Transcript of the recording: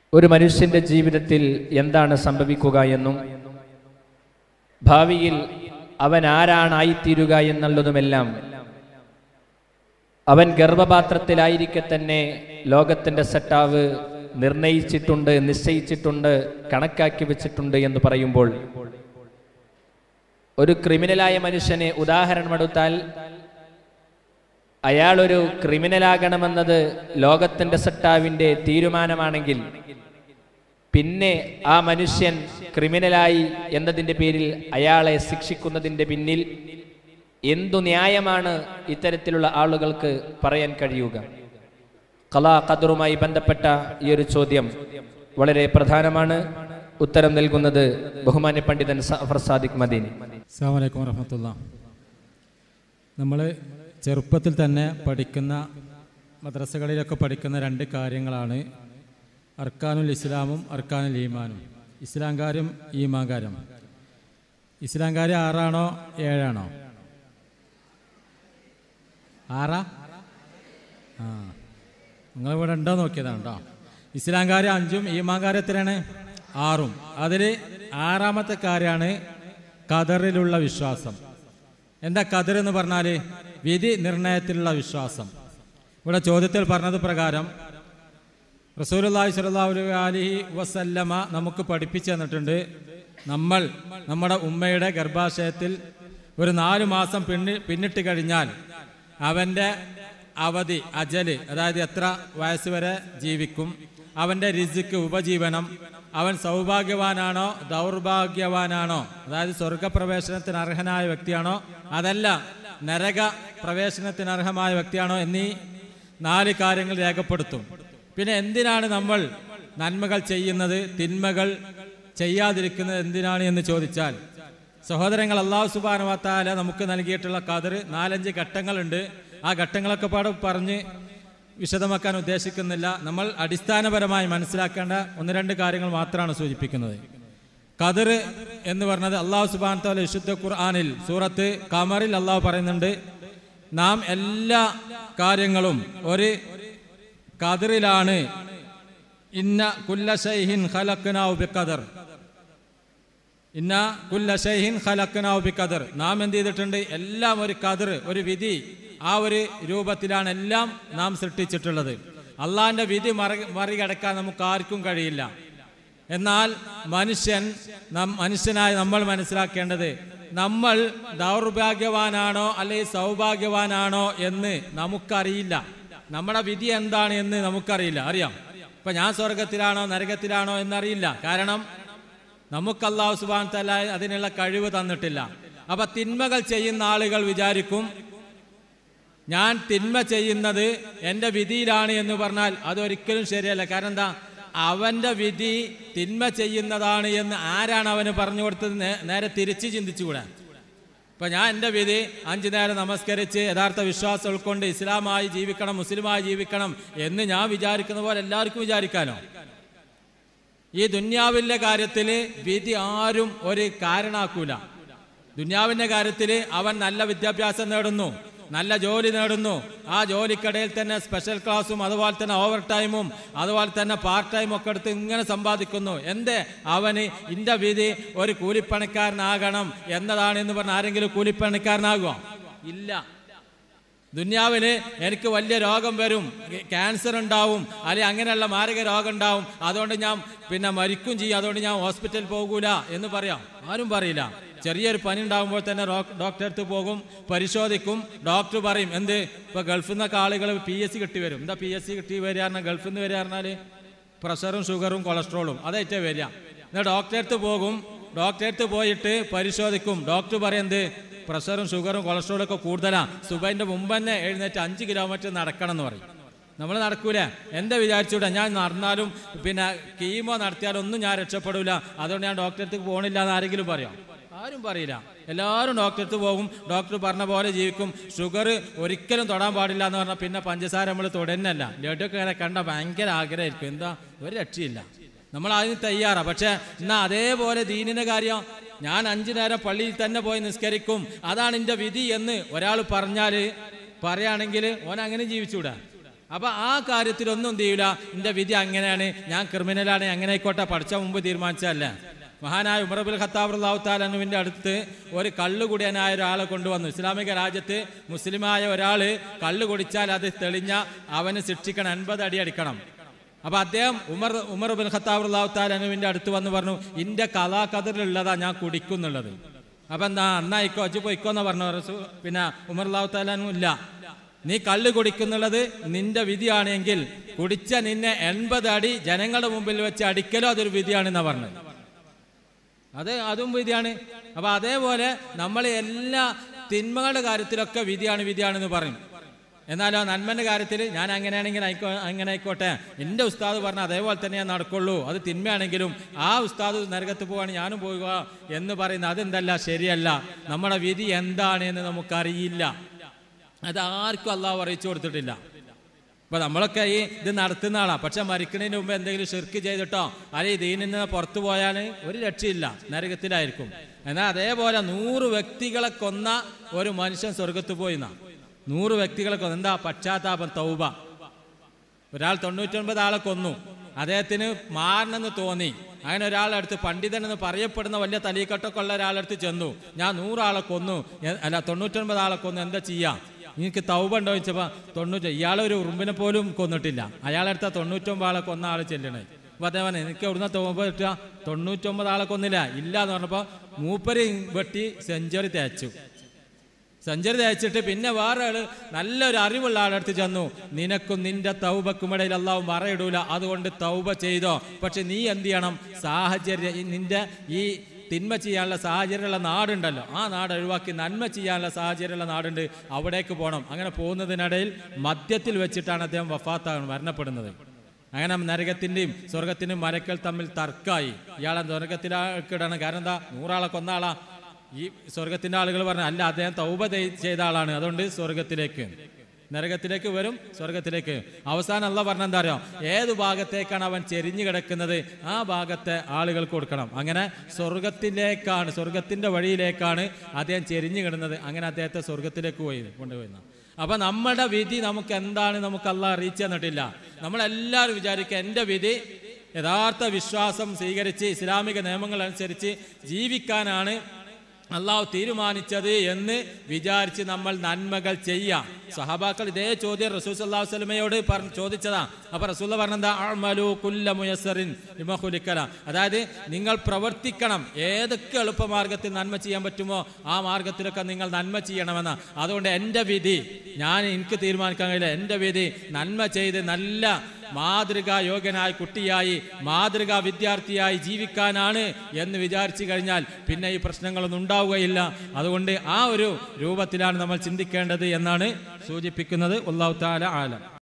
ഒരു മനുഷ്യന്റെ ജീവിതത്തിൽ എന്താണ് സംഭവിക്കുക എന്നും ഭാവിയിൽ അവൻ ആരാണായിത്തീരുക എന്നുള്ളതുമെല്ലാം അവൻ ഗർഭപാത്രത്തിലായിരിക്കെ തന്നെ ലോകത്തിന്റെ സെട്ടാവ് നിർണയിച്ചിട്ടുണ്ട് നിശ്ചയിച്ചിട്ടുണ്ട് കണക്കാക്കി വെച്ചിട്ടുണ്ട് എന്ന് പറയുമ്പോൾ ഒരു ക്രിമിനലായ മനുഷ്യനെ ഉദാഹരണമെടുത്താൽ അയാൾ ഒരു ക്രിമിനലാകണമെന്നത് ലോകത്തിന്റെ സട്ടാവിന്റെ തീരുമാനമാണെങ്കിൽ പിന്നെ ആ മനുഷ്യൻ ക്രിമിനലായി എന്നതിൻ്റെ പേരിൽ അയാളെ ശിക്ഷിക്കുന്നതിൻ്റെ പിന്നിൽ എന്തു ന്യായമാണ് ഇത്തരത്തിലുള്ള ആളുകൾക്ക് പറയാൻ കഴിയുക കലാ ഖദറുമായി ബന്ധപ്പെട്ട ഈ ഒരു ചോദ്യം വളരെ പ്രധാനമാണ് ഉത്തരം നൽകുന്നത് ബഹുമാന്യ പണ്ഡിതൻ സഫർ സാദിഖ് മദീനി അസ്സാമലൈക്കും വറഹമത്തുള്ള നമ്മൾ ചെറുപ്പത്തിൽ തന്നെ പഠിക്കുന്ന മദ്രസകളിലൊക്കെ പഠിക്കുന്ന രണ്ട് കാര്യങ്ങളാണ് അർക്കാനുൽ ഇസ്ലാമും അർക്കാനുൽ ഈമാനും ഇസ്ലാം കാര്യം ഈമാൻ കാര്യം ഇസ്ലാം കാര്യം ആറാണോ ഏഴാണോ ആറാ ആ നിങ്ങൾ ഇവിടെ ഉണ്ടോ നോക്കിയതാണ് കേട്ടോ ഇസ്ലാം കാര്യം അഞ്ചും ഈമാൻ കാര്യം എത്രയാണ് ആറും അതിൽ ആറാമത്തെ കാര്യമാണ് ഖദറിലുള്ള വിശ്വാസം എന്താ ഖദർ എന്ന് പറഞ്ഞാൽ വിധി നിർണയത്തിലുള്ള വിശ്വാസം ഇവിടെ ചോദ്യത്തിൽ പറഞ്ഞത് പ്രകാരം റസൂലുള്ളാഹി സ്വല്ലല്ലാഹു അലൈഹി വസല്ലമ നമുക്ക് പഠിപ്പിച്ചു തന്നിട്ടുണ്ട് നമ്മൾ നമ്മുടെ ഉമ്മയുടെ ഗർഭാശയത്തിൽ ഒരു നാല് മാസം പിന്നി പിന്നിട്ട് കഴിഞ്ഞാൽ അവൻ്റെ അവധി അജല് അതായത് എത്ര വയസ്സ് വരെ ജീവിക്കും അവൻ്റെ രിസിക്ക് ഉപജീവനം അവൻ സൗഭാഗ്യവാനാണോ ദൗർഭാഗ്യവാനാണോ അതായത് സ്വർഗപ്രവേശനത്തിന് അർഹനായ വ്യക്തിയാണോ അതല്ല നരക പ്രവേശനത്തിന് അർഹമായ വ്യക്തിയാണോ എന്നീ നാല് കാര്യങ്ങൾ രേഖപ്പെടുത്തും പിന്നെ എന്തിനാണ് നമ്മൾ നന്മകൾ ചെയ്യുന്നത് തിന്മകൾ ചെയ്യാതിരിക്കുന്നത് എന്തിനാണ് എന്ന് ചോദിച്ചാൽ സഹോദരങ്ങൾ അള്ളാഹു സുബാനുവത്താല നമുക്ക് നൽകിയിട്ടുള്ള കതിർ നാലഞ്ച് ഘട്ടങ്ങളുണ്ട് ആ ഘട്ടങ്ങളൊക്കെ പാടെ പറഞ്ഞ് വിശദമാക്കാൻ ഉദ്ദേശിക്കുന്നില്ല നമ്മൾ അടിസ്ഥാനപരമായി മനസ്സിലാക്കേണ്ട ഒന്ന് രണ്ട് കാര്യങ്ങൾ മാത്രമാണ് സൂചിപ്പിക്കുന്നത് കതിർ എന്ന് പറഞ്ഞത് അള്ളാഹു സുബാൻ താല വിശുദ്ധ ഖുർആാനിൽ സൂറത്ത് കമറിൽ അള്ളാഹു പറയുന്നുണ്ട് നാം എല്ലാ കാര്യങ്ങളും ഒരു കതിറിലാണ് ഇന്ന കുല്ല ഷൈഹിൻ ഖലഖ്നാഉ ബിഖദർ ഇന്ന കുല്ല ഷൈഹിൻ ഖലഖ്നാഉ ബിഖദർ നാം എന്ത് ചെയ്തിട്ടുണ്ട് എല്ലാം ഒരു കതിർ ഒരു വിധി ആ ഒരു രൂപത്തിലാണ് എല്ലാം നാം സൃഷ്ടിച്ചിട്ടുള്ളത് അള്ളാഹിന്റെ വിധി മറി മറികടക്കാൻ നമുക്ക് ആർക്കും കഴിയില്ല എന്നാൽ മനുഷ്യൻ നം മനുഷ്യനായി നമ്മൾ മനസ്സിലാക്കേണ്ടത് നമ്മൾ ദൗർഭാഗ്യവാനാണോ അല്ലെങ്കിൽ സൗഭാഗ്യവാനാണോ എന്ന് നമുക്കറിയില്ല നമ്മുടെ വിധി എന്താണ് എന്ന് നമുക്കറിയില്ല അറിയാം ഇപ്പൊ ഞാൻ സ്വർഗത്തിലാണോ നരകത്തിലാണോ എന്നറിയില്ല കാരണം നമുക്ക് അള്ളാഹു സുബാൻ തല അതിനുള്ള കഴിവ് തന്നിട്ടില്ല അപ്പൊ തിന്മകൾ ചെയ്യുന്ന ആളുകൾ വിചാരിക്കും ഞാൻ തിന്മ ചെയ്യുന്നത് എൻ്റെ വിധിയിലാണ് എന്ന് പറഞ്ഞാൽ അതൊരിക്കലും ശരിയല്ല കാരണം എന്താ അവന്റെ വിധി തിന്മ ചെയ്യുന്നതാണ് എന്ന് ആരാണ് അവന് പറഞ്ഞു കൊടുത്തത് നേ- നേരെ തിരിച്ച് ചിന്തിച്ചുകൂടാ ഇപ്പൊ ഞാൻ എൻ്റെ വിധി അഞ്ചു നേരം നമസ്കരിച്ച് യഥാർത്ഥ വിശ്വാസം ഉൾക്കൊണ്ട് ഇസ്ലാമായി ജീവിക്കണം മുസ്ലിമായി ജീവിക്കണം എന്ന് ഞാൻ വിചാരിക്കുന്ന പോലെ എല്ലാവർക്കും വിചാരിക്കാനോ ഈ ദുന്യാവിന്റെ കാര്യത്തിൽ വിധി ആരും ഒരു കാരണാക്കൂല ദുന്യാവിന്റെ കാര്യത്തിൽ അവൻ നല്ല വിദ്യാഭ്യാസം നേടുന്നു നല്ല ജോലി നേടുന്നു ആ ജോലിക്കിടയിൽ തന്നെ സ്പെഷ്യൽ ക്ലാസ്സും അതുപോലെ തന്നെ ഓവർ ടൈമും അതുപോലെ തന്നെ പാർട്ട് ടൈം ഒക്കെ എടുത്ത് ഇങ്ങനെ സമ്പാദിക്കുന്നു എന്തേ അവന് ഇന്റെ വിധി ഒരു കൂലിപ്പണിക്കാരനാകണം എന്നതാണ് എന്ന് പറഞ്ഞ ആരെങ്കിലും കൂലിപ്പണിക്കാരനാകുമോ ഇല്ല ദുന്യാവിന് എനിക്ക് വലിയ രോഗം വരും ക്യാൻസർ ഉണ്ടാവും അല്ലെങ്കിൽ അങ്ങനെയുള്ള മാരക രോഗം ഉണ്ടാവും അതുകൊണ്ട് ഞാൻ പിന്നെ മരിക്കും ചെയ്യും അതുകൊണ്ട് ഞാൻ ഹോസ്പിറ്റലിൽ പോകൂല എന്ന് പറയാം ആരും പറയില്ല ചെറിയൊരു പനി ഉണ്ടാകുമ്പോൾ തന്നെ ഡോക്ടറെ അടുത്ത് പോകും പരിശോധിക്കും ഡോക്ടർ പറയും എന്ത് ഇപ്പൊ ഗൾഫിൽ നിന്നൊക്കെ ആളുകൾ പി എസ് സി കിട്ടി വരും എന്താ പി എസ് സി കിട്ടി വരിക പറഞ്ഞാൽ ഗൾഫിൽ നിന്ന് വരിക പറഞ്ഞാൽ പ്രഷറും ഷുഗറും കൊളസ്ട്രോളും അതായിട്ടേ വരിക എന്നാൽ ഡോക്ടറെ അടുത്ത് പോകും ഡോക്ടറെ അടുത്ത് പോയിട്ട് പരിശോധിക്കും ഡോക്ടർ പറയുന്നത് പ്രഷറും ഷുഗറും കൊളസ്ട്രോളും ഒക്കെ കൂടുതലാണ് സുബൈൻ്റെ മുമ്പ് തന്നെ എഴുന്നേറ്റ് അഞ്ച് കിലോമീറ്റർ നടക്കണം എന്ന് പറയും നമ്മൾ നടക്കൂല എന്താ വിചാരിച്ചൂടാ ഞാൻ നടന്നാലും പിന്നെ കീമോ നടത്തിയാലും ഒന്നും ഞാൻ രക്ഷപ്പെടൂല അതുകൊണ്ട് ഞാൻ ഡോക്ടറെ അടുത്ത് പോകണില്ല എന്ന് ആരെങ്കിലും പറയാം ആരും പറയില്ല എല്ലാവരും ഡോക്ടറെ അടുത്ത് പോകും ഡോക്ടർ പറഞ്ഞ പോലെ ജീവിക്കും ഷുഗർ ഒരിക്കലും തൊടാൻ പാടില്ല എന്ന് പറഞ്ഞാൽ പിന്നെ പഞ്ചസാര നമ്മൾ തൊടുന്നല്ല ലഡുക്കെ ഇങ്ങനെ കണ്ട ഭയങ്കര ആഗ്രഹമായിരിക്കും എന്താ ഒരു രക്ഷയില്ല നമ്മൾ അതിന് തയ്യാറാ പക്ഷെ എന്നാ അതേപോലെ ദീനിന്റെ കാര്യം ഞാൻ അഞ്ചു നേരം പള്ളിയിൽ തന്നെ പോയി നിസ്കരിക്കും അതാണ് എൻ്റെ വിധി എന്ന് ഒരാൾ പറഞ്ഞാൽ പറയുകയാണെങ്കിൽ ഓൻ അങ്ങനെ ജീവിച്ചൂടാ അപ്പൊ ആ കാര്യത്തിലൊന്നും എന്ത് ചെയ്യൂല എന്റെ വിധി അങ്ങനെയാണ് ഞാൻ ക്രിമിനലാണ് അങ്ങനെ ആയിക്കോട്ടെ പഠിച്ച മുമ്പ് തീരുമാനിച്ചതല്ല മഹാനായ ഉമർബുൽ ഖത്താബ് അള്ളാഹുത്താലുവിൻ്റെ അടുത്ത് ഒരു കള്ളുകുടിയനായ ഒരാളെ കൊണ്ടുവന്നു ഇസ്ലാമിക രാജ്യത്ത് മുസ്ലിമായ ഒരാൾ കള്ളു കുടിച്ചാൽ അത് തെളിഞ്ഞ അവന് ശിക്ഷിക്കണം അൻപത് അടി അടിക്കണം അപ്പൊ അദ്ദേഹം ഉമർ ഉമർ ബിൻ ഖത്താബ് അള്ളാഹുത്താലുവിൻ്റെ അടുത്ത് വന്ന് പറഞ്ഞു ഇന്റെ കലാകതിലുള്ളതാ ഞാൻ കുടിക്കുന്നുള്ളത് അപ്പൊ എന്താ അന്നായിക്കോ അജു പോയിക്കോന്ന് പറഞ്ഞു റസൂ പിന്നെ ഉമർ അള്ളാഹുത്താലും ഇല്ല നീ കള്ള് കുടിക്കുന്നുള്ളത് നിന്റെ വിധിയാണെങ്കിൽ കുടിച്ച നിന്നെ എൺപത് അടി ജനങ്ങളുടെ മുമ്പിൽ വെച്ച് അടിക്കലോ അതൊരു വിധിയാണെന്നാ പറഞ്ഞത് അത് അതും വിധിയാണ് അപ്പൊ അതേപോലെ നമ്മൾ എല്ലാ തിന്മകളുടെ കാര്യത്തിലൊക്കെ വിധിയാണ് വിധിയാണെന്ന് പറയും എന്നാലോ നന്മന്റെ കാര്യത്തിൽ ഞാൻ അങ്ങനെയാണെങ്കിൽ ആയിക്കോ അങ്ങനെ ആയിക്കോട്ടെ എൻ്റെ ഉസ്താദ് പറഞ്ഞ അതേപോലെ തന്നെ ഞാൻ നടക്കുള്ളൂ അത് തിന്മയാണെങ്കിലും ആ ഉസ്താദ് നരകത്ത് പോവാണ് ഞാനും പോവുക എന്ന് പറയുന്നത് അതെന്തല്ല ശരിയല്ല നമ്മുടെ വിധി എന്താണ് എന്ന് നമുക്കറിയില്ല അത് ആർക്കും അള്ളാഹു അറിയിച്ചു കൊടുത്തിട്ടില്ല ഇപ്പൊ നമ്മളൊക്കെ ഈ ഇത് നടത്തുന്ന ആളാ പക്ഷെ മരിക്കുന്നതിന് മുമ്പ് എന്തെങ്കിലും ഷിർക്ക് ചെയ്തിട്ടോ അല്ലെങ്കിൽ ദീനിൽ നിന്ന് പുറത്തു പോയാൽ ഒരു രക്ഷയില്ല നരകത്തിലായിരിക്കും എന്നാൽ അതേപോലെ നൂറ് വ്യക്തികളെ കൊന്ന ഒരു മനുഷ്യൻ സ്വർഗത്ത് പോയിന്നാ നൂറ് വ്യക്തികളെ കൊന്ന എന്താ പശ്ചാത്താപം തൗബ ഒരാൾ തൊണ്ണൂറ്റൊൻപത് ആളെ കൊന്നു അദ്ദേഹത്തിന് മാറണമെന്ന് തോന്നി അങ്ങനെ ഒരാളെടുത്ത് പണ്ഡിതൻ എന്ന് പറയപ്പെടുന്ന വലിയ തലീക്കെട്ടൊക്കെ ഉള്ള ഒരാളെടുത്ത് ചെന്നു ഞാൻ നൂറാളെ കൊന്നു എ- അല്ല തൊണ്ണൂറ്റൊൻപത് ആളെ കൊന്നു എന്താ ചെയ്യാം നിങ്ങൾക്ക് തൗബ ഉണ്ടോ ചോദിച്ചപ്പോൾ തൊണ്ണൂറ്റി ഇയാളെ ഒരു ഉറുമ്പിനെ പോലും കൊന്നിട്ടില്ല അയാളെടുത്ത തൊണ്ണൂറ്റൊമ്പത് ആളെ കൊന്ന ആൾ ചെല്ലണേ അപ്പൊ അതേ പറഞ്ഞു എനിക്ക് എവിടുന്ന തോമ്പ കിട്ടുക തൊണ്ണൂറ്റൊമ്പത് ആളെ കൊന്നില്ല ഇല്ല എന്ന് പറഞ്ഞപ്പോൾ മൂപ്പര് വെട്ടി സെഞ്ചുറി തേച്ചു സെഞ്ചുറി തേച്ചിട്ട് പിന്നെ വേറെ ആള് നല്ലൊരു അറിവുള്ള ആളടുത്ത് ചെന്നു നിനക്കും നിന്റെ തൗബക്കും ഇടയിൽ അള്ളാഹു മറയിടൂല അതുകൊണ്ട് തൗബ ചെയ്തോ പക്ഷെ നീ എന്ത് ചെയ്യണം സാഹചര്യം ഈ നിന്റെ ഈ തിന്മ ചെയ്യാനുള്ള സാഹചര്യമുള്ള നാടുണ്ടല്ലോ ആ നാട് ഒഴിവാക്കി നന്മ ചെയ്യാനുള്ള സാഹചര്യമുള്ള നാടുണ്ട് അവിടേക്ക് പോകണം അങ്ങനെ പോകുന്നതിനിടയിൽ മദ്യത്തിൽ വെച്ചിട്ടാണ് അദ്ദേഹം വഫാത്താണ് മരണപ്പെടുന്നത് അങ്ങനെ നരകത്തിന്റെയും സ്വർഗത്തിന്റെയും മരക്കൾ തമ്മിൽ തർക്കമായി ഇയാളെ സ്വർഗത്തിലാക്കിടണം കാരണം എന്താ നൂറാളെ കൊന്ന ആളാ ഈ സ്വർഗത്തിന്റെ ആളുകൾ പറഞ്ഞു അല്ല അദ്ദേഹം തൗബ ചെയ്- ചെയ്ത ആളാണ് അതുകൊണ്ട് സ്വർഗത്തിലേക്ക് നരകത്തിലേക്ക് വരും സ്വർഗത്തിലേക്ക് അവസാനം അല്ല പറഞ്ഞ എന്താ അറിയോ ഏത് ഭാഗത്തേക്കാണ് അവൻ ചെരിഞ്ഞു കിടക്കുന്നത് ആ ഭാഗത്തെ ആളുകൾക്ക് കൊടുക്കണം അങ്ങനെ സ്വർഗത്തിലേക്കാണ് സ്വർഗത്തിന്റെ വഴിയിലേക്കാണ് അദ്ദേഹം ചെരിഞ്ഞു കിടന്നത് അങ്ങനെ അദ്ദേഹത്തെ സ്വർഗത്തിലേക്ക് പോയി കൊണ്ടുപോയി അപ്പൊ നമ്മുടെ വിധി നമുക്ക് എന്താണ് നമുക്ക് അല്ല അറിയിച്ചു തന്നിട്ടില്ല നമ്മളെല്ലാവരും വിചാരിക്കുക എൻ്റെ വിധി യഥാർത്ഥ വിശ്വാസം സ്വീകരിച്ച് ഇസ്ലാമിക നിയമങ്ങൾ അനുസരിച്ച് ജീവിക്കാനാണ് അള്ളാഹു തീരുമാനിച്ചത് എന്ന് വിചാരിച്ച് നമ്മൾ നന്മകൾ ചെയ്യാം സഹാബാക്കൾ ഇതേ ചോദ്യം റസൂൽ സല്ലാഹു വസ്ലമയോട് പറഞ്ഞ് ചോദിച്ചതാ അപ്പൊ റസൂൽ പറഞ്ഞെന്താ അഅ്മലു കുല്ല മുയസ്സറിൻ ലിമ ഖുലിക്കല അതായത് നിങ്ങൾ പ്രവർത്തിക്കണം ഏതൊക്കെ എളുപ്പമാർഗത്തിൽ നന്മ ചെയ്യാൻ പറ്റുമോ ആ മാർഗത്തിലൊക്കെ നിങ്ങൾ നന്മ ചെയ്യണമെന്ന് അതുകൊണ്ട് എൻ്റെ വിധി ഞാൻ എനിക്ക് തീരുമാനിക്കാൻ കഴിയില്ല എൻ്റെ വിധി നന്മ ചെയ്ത് നല്ല മാതൃകാ യോഗ്യനായ കുട്ടിയായി മാതൃകാ വിദ്യാർത്ഥിയായി ജീവിക്കാനാണ് എന്ന് വിചാരിച്ചു കഴിഞ്ഞാൽ പിന്നെ ഈ പ്രശ്നങ്ങളൊന്നും ഉണ്ടാവുകയില്ല അതുകൊണ്ട് ആ ഒരു രൂപത്തിലാണ് നമ്മൾ ചിന്തിക്കേണ്ടത് എന്നാണ് സൂചിപ്പിക്കുന്നത് അള്ളാഹു താല ആലം